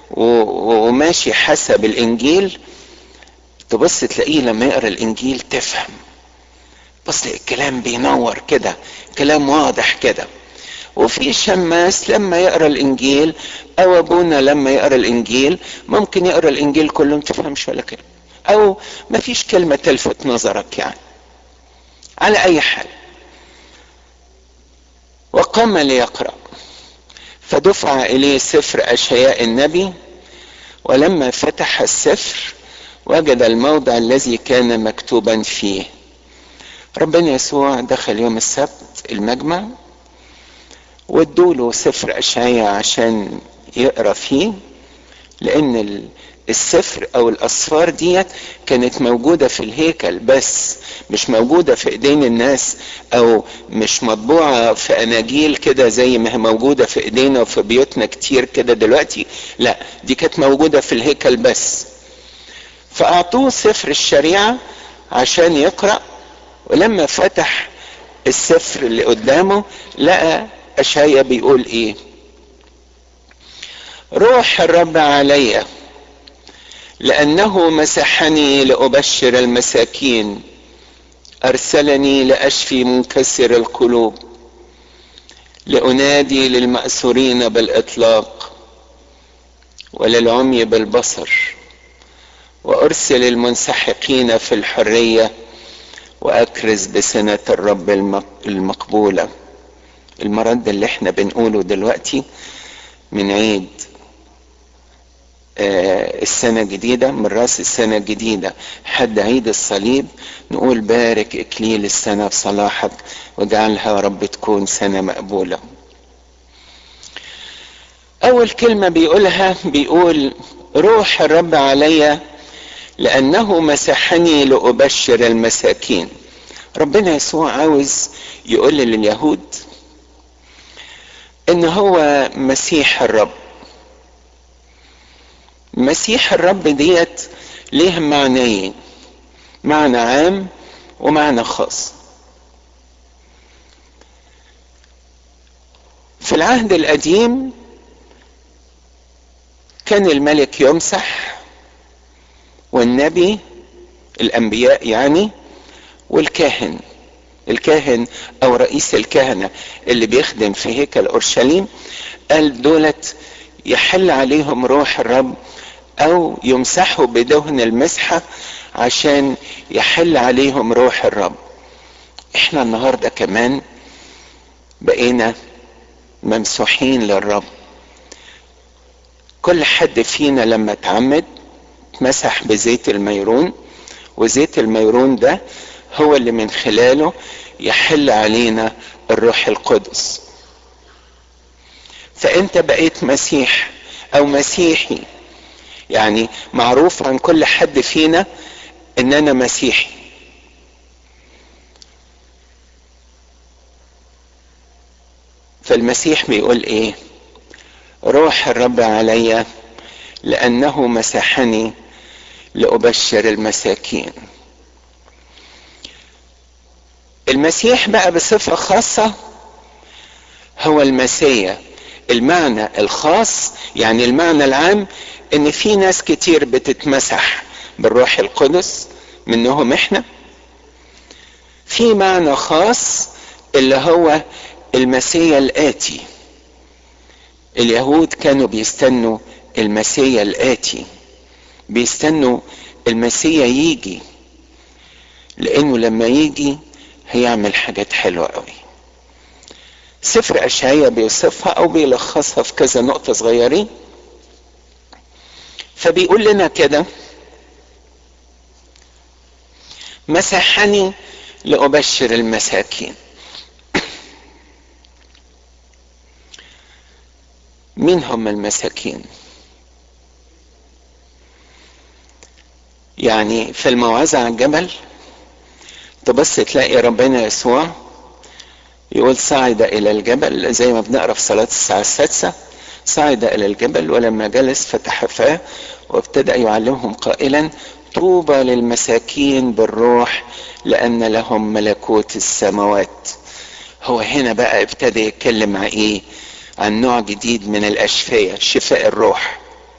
وماشي حسب الانجيل تبص تلاقيه لما يقرا الانجيل تفهم بص الكلام بينور كده كلام واضح كده وفي شماس لما يقرا الانجيل او ابونا لما يقرا الانجيل ممكن يقرا الانجيل كله ما تفهمش ولا كلمه او ما فيش كلمه تلفت نظرك يعني على اي حال وقام ليقرا فدفع اليه سفر اشياء النبي ولما فتح السفر وجد الموضع الذي كان مكتوبا فيه ربنا يسوع دخل يوم السبت المجمع وادوله سفر اشعياء عشان يقرا فيه لان السفر او الاسفار ديت كانت موجوده في الهيكل بس مش موجوده في ايدين الناس او مش مطبوعه في اناجيل كده زي ما هي موجوده في ايدينا وفي بيوتنا كتير كده دلوقتي لا دي كانت موجوده في الهيكل بس فاعطوه سفر الشريعه عشان يقرا ولما فتح السفر اللي قدامه لقى اشعيا بيقول ايه روح الرب علي لانه مسحني لابشر المساكين ارسلني لاشفي منكسر القلوب لانادي للماسورين بالاطلاق وللعمي بالبصر وارسل المنسحقين في الحريه واكرز بسنه الرب المقبوله المرض اللي احنا بنقوله دلوقتي من عيد آه السنة الجديدة من راس السنة الجديدة حد عيد الصليب نقول بارك إكليل السنة بصلاحك واجعلها يا رب تكون سنة مقبولة أول كلمة بيقولها بيقول روح الرب علي لأنه مسحني لأبشر المساكين ربنا يسوع عاوز يقول لليهود ان هو مسيح الرب مسيح الرب ديت ليه معنيين معنى عام ومعنى خاص في العهد القديم كان الملك يمسح والنبي الانبياء يعني والكاهن الكاهن او رئيس الكهنه اللي بيخدم في هيكل اورشليم قال دولت يحل عليهم روح الرب او يمسحوا بدهن المسحه عشان يحل عليهم روح الرب احنا النهارده كمان بقينا ممسوحين للرب كل حد فينا لما اتعمد مسح بزيت الميرون وزيت الميرون ده هو اللي من خلاله يحل علينا الروح القدس فانت بقيت مسيح او مسيحي يعني معروف عن كل حد فينا ان انا مسيحي فالمسيح بيقول ايه روح الرب علي لانه مسحني لابشر المساكين المسيح بقى بصفة خاصة هو المسيا المعنى الخاص يعني المعنى العام ان في ناس كتير بتتمسح بالروح القدس منهم احنا في معنى خاص اللي هو المسيا الآتي اليهود كانوا بيستنوا المسيا الآتي بيستنوا المسيا يجي لانه لما يجي هيعمل حاجات حلوة قوي سفر أشعية بيوصفها أو بيلخصها في كذا نقطة صغيرين فبيقول لنا كده مسحني لأبشر المساكين مين هم المساكين يعني في الموعظة على الجبل تبص تلاقي ربنا يسوع يقول صعد الى الجبل زي ما بنقرا في صلاه الساعه السادسه صعد الى الجبل ولما جلس فتح فاه وابتدا يعلمهم قائلا طوبى للمساكين بالروح لان لهم ملكوت السماوات هو هنا بقى ابتدى يتكلم عن ايه عن نوع جديد من الاشفية شفاء الروح